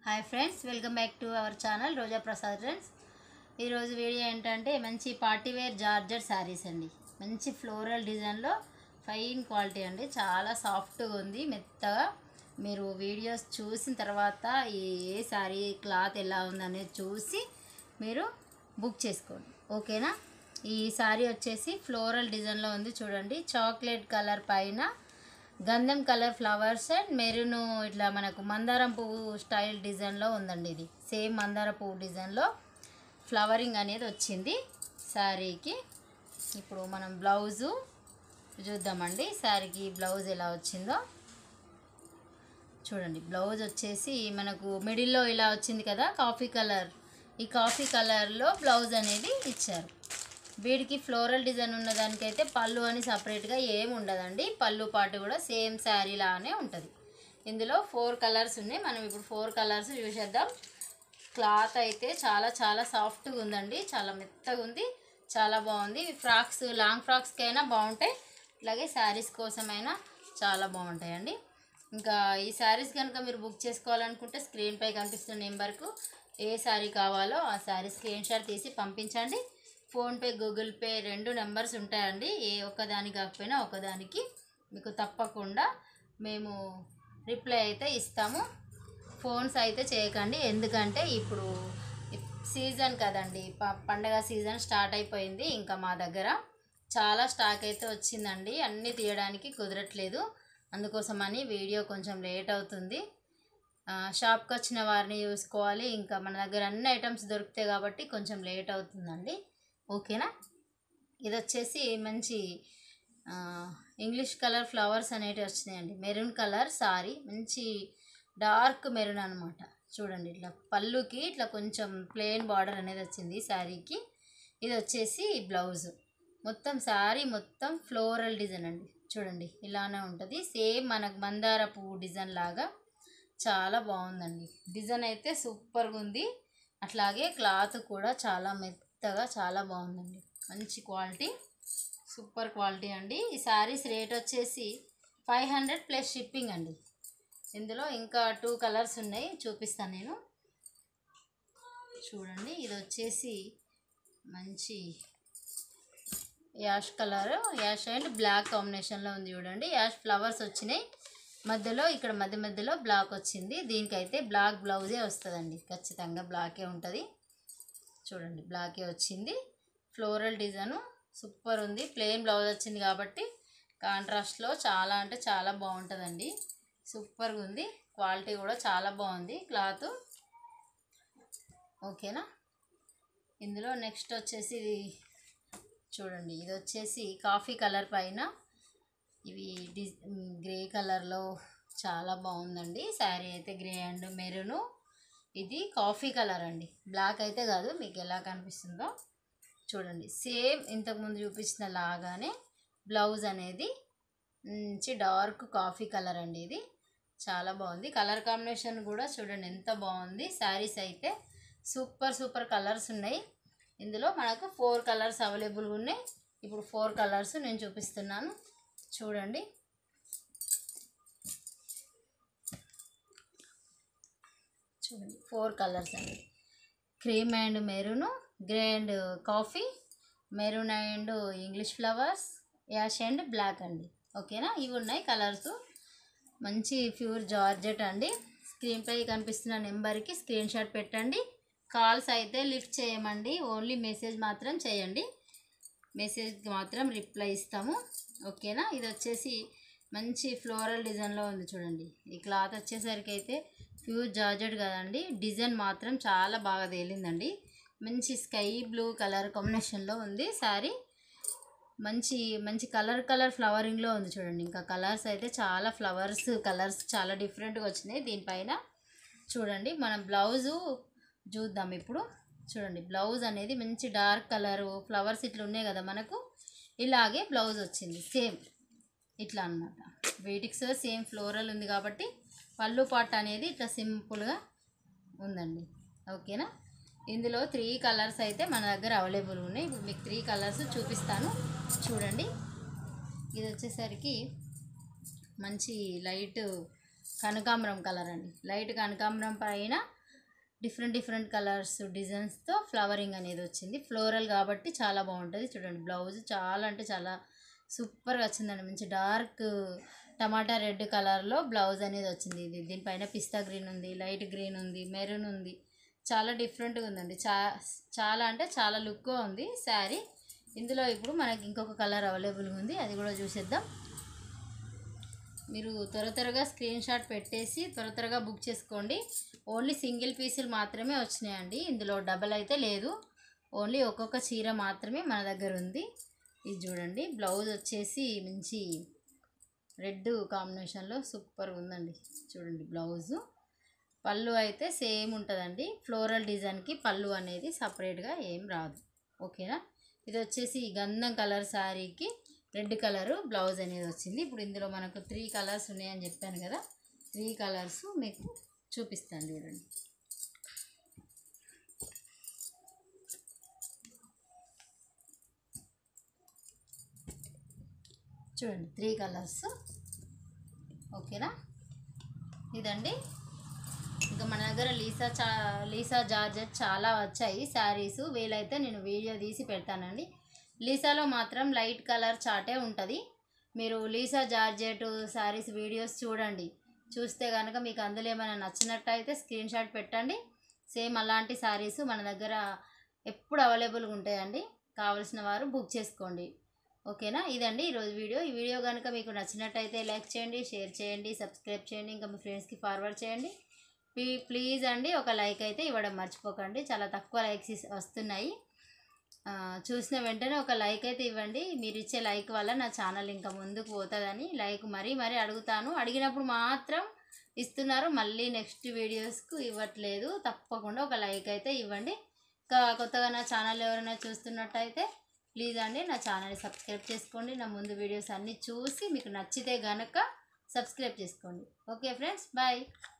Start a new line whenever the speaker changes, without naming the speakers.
hi friends welcome back to our channel Roja Prasad friends ఈరోజు video ఏంటంటే మంచి పార్టీ వేర్ జార్జర్ శారీస్ అండి మంచి ఫ్లోరల్ డిజైన్లో ఫైన్ క్వాలిటీ అండి చాలా సాఫ్ట్గా ఉంది మెత్తగా మీరు వీడియోస్ చూసిన తర్వాత ఈ ఏ శారీ క్లాత్ ఎలా ఉందనేది చూసి మీరు బుక్ చేసుకోండి ఓకేనా ఈ శారీ వచ్చేసి ఫ్లోరల్ డిజైన్లో ఉంది చూడండి చాక్లెట్ కలర్ పైన గంధం కలర్ ఫ్లవర్స్ అండ్ మెరూన్ ఇట్లా మనకు మందారం పువ్వు స్టైల్ డిజైన్లో ఉందండి ఇది సేమ్ మందార పువ్వు డిజైన్లో ఫ్లవరింగ్ అనేది వచ్చింది శారీకి ఇప్పుడు మనం బ్లౌజు చూద్దామండి శారీకి బ్లౌజ్ ఎలా వచ్చిందో చూడండి బ్లౌజ్ వచ్చేసి మనకు మిడిల్లో ఇలా వచ్చింది కదా కాఫీ కలర్ ఈ కాఫీ కలర్లో బ్లౌజ్ అనేది ఇచ్చారు వీడికి ఫ్లోరల్ డిజైన్ ఉన్న దానికైతే పళ్ళు అని సపరేట్గా ఏం ఉండదండి పళ్ళు పాటు కూడా సేమ్ శారీ లానే ఉంటుంది ఇందులో ఫోర్ కలర్స్ ఉన్నాయి మనం ఇప్పుడు ఫోర్ కలర్స్ చూసేద్దాం క్లాత్ అయితే చాలా చాలా సాఫ్ట్గా ఉందండి చాలా మెత్తగా ఉంది చాలా బాగుంది ఇవి ఫ్రాక్స్ లాంగ్ ఫ్రాక్స్కి అయినా బాగుంటాయి అలాగే శారీస్ కోసమైనా చాలా బాగుంటాయండి ఇంకా ఈ శారీస్ కనుక మీరు బుక్ చేసుకోవాలనుకుంటే స్క్రీన్పై కనిపిస్తున్న నెంబర్కు ఏ శారీ కావాలో ఆ శారీ స్క్రీన్ షాట్ తీసి పంపించండి ఫోన్పే గూగుల్ పే రెండు నెంబర్స్ ఉంటాయండి ఏ ఒక్కదాని కాకపోయినా ఒకదానికి మీకు తప్పకుండా మేము రిప్లై అయితే ఇస్తాము ఫోన్స్ అయితే చేయకండి ఎందుకంటే ఇప్పుడు సీజన్ కదండి ప- పండగ సీజన్ స్టార్ట్ అయిపోయింది ఇంకా మా దగ్గర చాలా స్టాక్ అయితే వచ్చిందండి అన్నీ తీయడానికి కుదరట్లేదు అందుకోసమని వీడియో కొంచెం లేట్ అవుతుంది ఆ, షాప్కి వచ్చిన వారిని చూసుకోవాలి ఇంకా మన దగ్గర అన్ని ఐటమ్స్ దొరుకుతాయి కాబట్టి కొంచెం లేట్ అవుతుందండి ఓకేనా ఇది వచ్చేసి మంచి ఆ, ఇంగ్లీష్ కలర్ ఫ్లవర్స్ అనేటివి వచ్చినాయండి మెరూన్ కలర్ సారీ మంచి డార్క్ మెరూన్ అనమాట చూడండి ఇట్లా పళ్ళుకి ఇట్లా కొంచెం ప్లెయిన్ బార్డర్ అనేది వచ్చింది శారీకి ఇది వచ్చేసి బ్లౌజ్ మొత్తం శారీ మొత్తం ఫ్లోరల్ డిజైన్ అండి చూడండి ఇలానే ఉంటుంది సేమ్ మనకు మందార పువ్వు డిజైన్ లాగా చాలా బాగుందండి డిజైన్ అయితే సూపర్గా ఉంది అట్లాగే క్లాత్ కూడా చాలా మెత్తగా చాలా బాగుందండి మంచి క్వాలిటీ సూపర్ క్వాలిటీ అండి ఈ శారీస్ రేట్ వచ్చేసి ఫైవ్ హండ్రెడ్ ప్లస్ షిప్పింగ్ అండి ఇందులో ఇంకా టూ కలర్స్ ఉన్నాయి చూపిస్తాను నేను చూడండి ఇది వచ్చేసి మంచి ash colour ash and black కాంబినేషన్లో ఉంది చూడండి యాష్ ఫ్లవర్స్ వచ్చినాయి మధ్యలో ఇక్కడ మధ్య మధ్యలో బ్లాక్ వచ్చింది దీనికైతే బ్లాక్ బ్లౌజే వస్తుందండి ఖచ్చితంగా బ్లాకే ఉంటుంది చూడండి బ్లాకే వచ్చింది ఫ్లోరల్ డిజైన్ సూపర్ ఉంది ప్లెయిన్ బ్లౌజ్ వచ్చింది కాబట్టి కాంట్రాస్ట్లో చాలా అంటే చాలా బాగుంటుందండి సూపర్గా ఉంది క్వాలిటీ కూడా చాలా బాగుంది క్లాత్ ఓకేనా ఇందులో నెక్స్ట్ వచ్చేసి ఇది చూడండి ఇది వచ్చేసి కాఫీ కలర్ పైన ఇవి డి గ్రే కలర్లో చాలా బాగుందండి శారీ అయితే గ్రే అండ్ మెరూను ఇది కాఫీ కలర్ అండి బ్లాక్ అయితే కాదు మీకు ఎలా కనిపిస్తుందో చూడండి సేమ్ ఇంతకుముందు చూపించిన లాగానే బ్లౌజ్ అనేది మంచి డార్క్ కాఫీ కలర్ అండి ఇది చాలా బాగుంది కలర్ కాంబినేషన్ కూడా చూడండి ఎంత బాగుంది శారీస్ అయితే సూపర్ సూపర్ కలర్స్ ఉన్నాయి ఇందులో మనకు ఫోర్ కలర్స్ అవైలబుల్గా ఉన్నాయి ఇప్పుడు ఫోర్ కలర్స్ నేను చూపిస్తున్నాను చూడండి చూడండి ఫోర్ కలర్స్ అండి cream and maroon grey and coffee maroon and English flowers ash and black అండి ఓకేనా ఇవి ఉన్నాయి కలర్స్ మంచి ప్యూర్ జార్జెట్ అండి స్క్రీన్పై కనిపిస్తున్న నెంబర్కి స్క్రీన్ షాట్ పెట్టండి కాల్స్ అయితే లిఫ్ట్ చేయమండి ఓన్లీ మెసేజ్ మాత్రం చేయండి మెసేజ్కి మాత్రం రిప్లై ఇస్తాము ఓకేనా ఇది వచ్చేసి మంచి ఫ్లోరల్ డిజైన్లో ఉంది చూడండి ఈ క్లాత్ వచ్చేసరికి అయితే ప్యూర్ జార్జెట్ కదండి డిజైన్ మాత్రం చాలా బాగా తేలిందండి మంచి స్కై బ్లూ కలర్ కాంబినేషన్లో ఉంది శారీ మంచి మంచి కలర్ కలర్ ఫ్లవరింగ్లో ఉంది చూడండి ఇంకా కలర్స్ అయితే చాలా ఫ్లవర్స్ కలర్స్ చాలా డిఫరెంట్గా వచ్చినాయి దీనిపైన చూడండి మనం బ్లౌజు చూద్దాం ఇప్పుడు చూడండి బ్లౌజ్ అనేది మంచి డార్క్ కలర్ ఫ్లవర్స్ ఇట్లా ఉన్నాయి కదా మనకు ఇలాగే బ్లౌజ్ వచ్చింది సేమ్ ఇట్లా అన్నమాట వీటికి సేమ్ ఫ్లోరల్ ఉంది కాబట్టి పళ్ళు పాట అనేది ఇట్లా సింపుల్గా ఉందండి ఓకేనా ఇందులో త్రీ కలర్స్ అయితే మన దగ్గర అవైలబుల్ ఉన్నాయి ఇప్పుడు మీకు త్రీ కలర్స్ చూపిస్తాను చూడండి ఇది వచ్చేసరికి మంచి లైట్ కనకాంబరం కలర్ అండి లైట్ కనకాంబరం పైన డిఫరెంట్ డిఫరెంట్ కలర్స్ డిజైన్స్తో ఫ్లవరింగ్ అనేది వచ్చింది ఫ్లోరల్ కాబట్టి చాలా బాగుంటుంది చూడండి బ్లౌజ్ చాలా అంటే చాలా సూపర్గా వచ్చిందండి మంచి డార్క్ టమాటా రెడ్ కలర్లో బ్లౌజ్ అనేది వచ్చింది ఇది దీనిపైన పిస్తా గ్రీన్ ఉంది లైట్ గ్రీన్ ఉంది మెరూన్ ఉంది చాలా డిఫరెంట్గా ఉందండి చా చాలా అంటే చాలా లుక్గా ఉంది శారీ ఇందులో ఇప్పుడు మనకి ఇంకొక కలర్ అవైలబుల్గా ఉంది అది కూడా చూసేద్దాం మీరు త్వర త్వరగా స్క్రీన్ షాట్ పెట్టేసి త్వర త్వరగా బుక్ చేసుకోండి ఓన్లీ సింగిల్ పీసులు మాత్రమే వచ్చినాయండి ఇందులో డబల్ అయితే లేదు ఓన్లీ ఒక్కొక్క చీర మాత్రమే మన దగ్గర ఉంది ఇది చూడండి బ్లౌజ్ వచ్చేసి మంచి రెడ్ కాంబినేషన్లో సూపర్ ఉందండి చూడండి బ్లౌజు పళ్ళు అయితే సేమ్ ఉంటుందండి ఫ్లోరల్ డిజైన్కి పళ్ళు అనేది సపరేట్గా ఏం రాదు ఓకేనా ఇది వచ్చేసి గంధం కలర్ శారీకి రెడ్ కలరు బ్లౌజ్ అనేది వచ్చింది ఇప్పుడు ఇందులో మనకు త్రీ కలర్స్ ఉన్నాయని చెప్పాను కదా త్రీ కలర్స్ మీకు చూపిస్తాను చూడండి చూడండి త్రీ కలర్స్ ఓకేనా ఇదండి ఇంకా మన దగ్గర లీసా చా లీసా జార్జెట్ చాలా వచ్చాయి శారీస్ వీలైతే నేను వీడియో తీసి పెడతానండి లీసాలో మాత్రం లైట్ కలర్ చాటే ఉంటుంది మీరు లీసా జార్జెట్ శారీస్ వీడియోస్ చూడండి చూస్తే కనుక మీకు అందులో ఏమైనా నచ్చినట్టయితే స్క్రీన్ షాట్ పెట్టండి సేమ్ అలాంటి శారీస్ మన దగ్గర ఎప్పుడు అవైలబుల్గా ఉంటాయండి కావలసిన వారు బుక్ చేసుకోండి ఓకేనా ఇదండి ఈరోజు వీడియో ఈ వీడియో కనుక మీకు నచ్చినట్టయితే లైక్ చేయండి షేర్ చేయండి సబ్స్క్రైబ్ చేయండి ఇంకా మీ ఫ్రెండ్స్కి ఫార్వర్డ్ చేయండి ప్లీ- ప్లీజ్ అండి ఒక లైక్ అయితే ఇవ్వడం మర్చిపోకండి చాలా తక్కువ లైక్స్ ఇస్- వస్తున్నాయి ఆ, చూసిన వెంటనే ఒక లైక్ అయితే ఇవ్వండి మీరు ఇచ్చే లైక్ వల్ల నా ఛానల్ ఇంకా ముందుకు పోతుందని లైక్ మరీ మరీ అడుగుతాను అడిగినప్పుడు మాత్రం ఇస్తున్నారు మళ్ళీ నెక్స్ట్ వీడియోస్కు ఇవ్వట్లేదు తప్పకుండా ఒక లైక్ అయితే ఇవ్వండి ఇంకా కొత్తగా నా ఛానల్ ఎవరైనా చూస్తున్నట్టయితే ప్లీజ్ అండి నా ఛానల్ని సబ్స్క్రైబ్ చేసుకోండి నా ముందు వీడియోస్ అన్నీ చూసి మీకు నచ్చితే గనక సబ్స్క్రైబ్ చేసుకోండి ఓకే ఫ్రెండ్స్ బాయ్